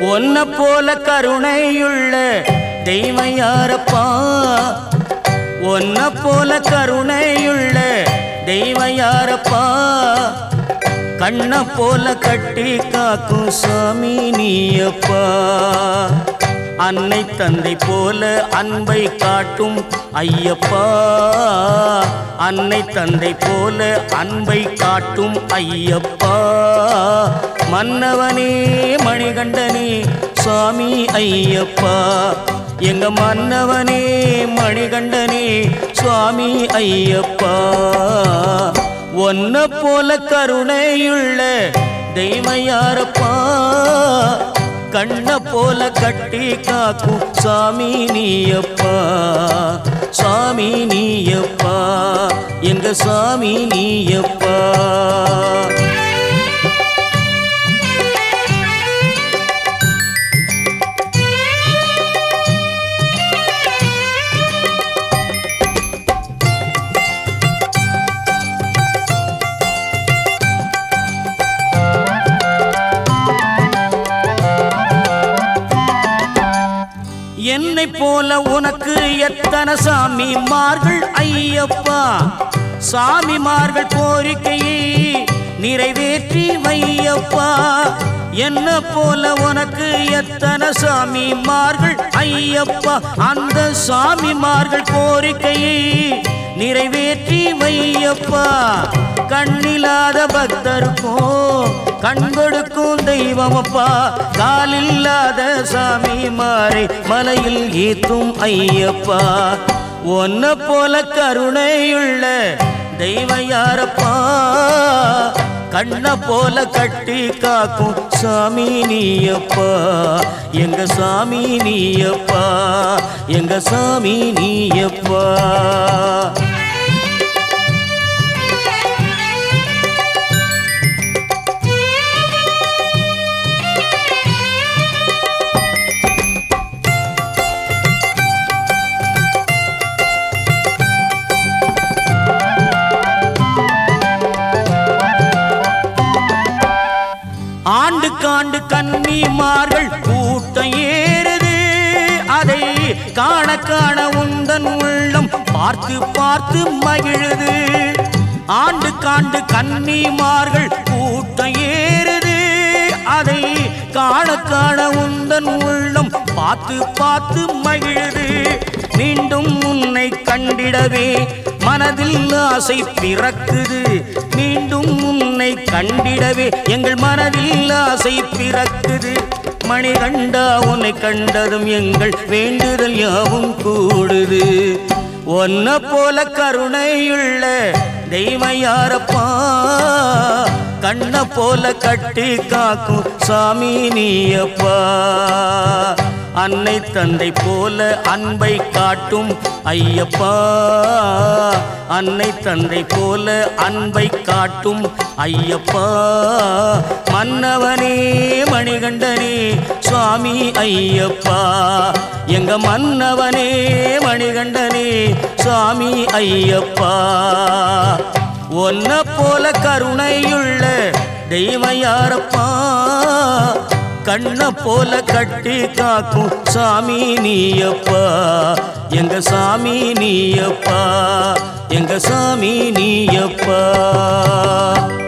ஒன்ன போல கருணையுள்ள தெய்வம் யாரப்பா ஒன்ன போல கருணையுள்ள தெய்வம் யாரப்பா கண்ண போல கட்டி காக்கும் சாமி நீயப்பா அன்னை தந்தை போல அன்பை காட்டும் ஐயப்பா அன்னை தந்தை போல அன்பை காட்டும் ஐயப்பா மன்னவனே மணிகண்டனே சுவாமி ஐயப்பா எங்க மன்னவனே மணிகண்டனே சுவாமி ஐயப்பா ஒன்ன போல கருணையுள்ள தெய்வம் யாரப்பா கண்ண போல கட்டி காக்கும் சாமி நீயப்பா சாமி நீயப்பா எங்க சாமி நீயப்பா என்னை போல உனக்கு எத்தனை சாமிமார்கள் ஐயப்பா சாமிமார்கள் கோரிக்கையை நிறைவேற்றி வையப்பா என்ன போல உனக்கு எத்தனை சாமிமார்கள் ஐயப்பா அந்த சாமிமார்கள் கோரிக்கையை நிறைவேற்றி வையப்பா கண்ணில்லாத பக்தருக்கும் கண் கொடுக்கும் தெய்வமப்பா காலில்லாத சாமி மாறி மலையில் ஏத்தும் ஐயப்பா ஒன்ன போல கருணையுள்ள தெய்வம் யாரப்பா கண்ண போல கட்டி காக்கும் சாமி நீயப்பா எங்க சாமி நீயப்பா எங்க சாமி நீயப்பா ஆண்டுக்காண்டு கன்னிமார்கள் கூட்டம் ஏறுது அதை காண காண உந்தன் உள்ளம் பார்த்து பார்த்து மகிழுது ஆண்டுக்காண்டு கன்னிமார்கள் கூட்டம் ஏறுது அதை காண காண உந்தன் உள்ளம் பார்த்து பார்த்து மகிழுது மீண்டும் உன்னை கண்டிடவே மனதில் ஆசை பிறக்குது மீண்டும் உன்னை கண்டிடவே எங்கள் மனதில் ஆசை பிறக்குது மணிகண்டா உன்னை கண்டதும் எங்கள் வேண்டுதல் யாவும் கூடுது ஒன்ன போல கருணையுள்ள தெய்வம் யாரப்பா கண்ண போல கட்டி காக்கும் சாமி நீயப்பா அன்னை தந்தை போல அன்பை காட்டும் ஐயப்பா அன்னை தந்தை போல அன்பை காட்டும் ஐயப்பா மன்னவனே மணிகண்டனே சுவாமி ஐயப்பா எங்க மன்னவனே மணிகண்டனே சுவாமி ஐயப்பா ஒன்ன போல கருணையுள்ள தெய்வம் யாரப்பா கண்ண போல கட்டி காக்கும் சாமி நீயப்பா எங்க சாமி நீயப்பா எங்க சாமி நீயப்பா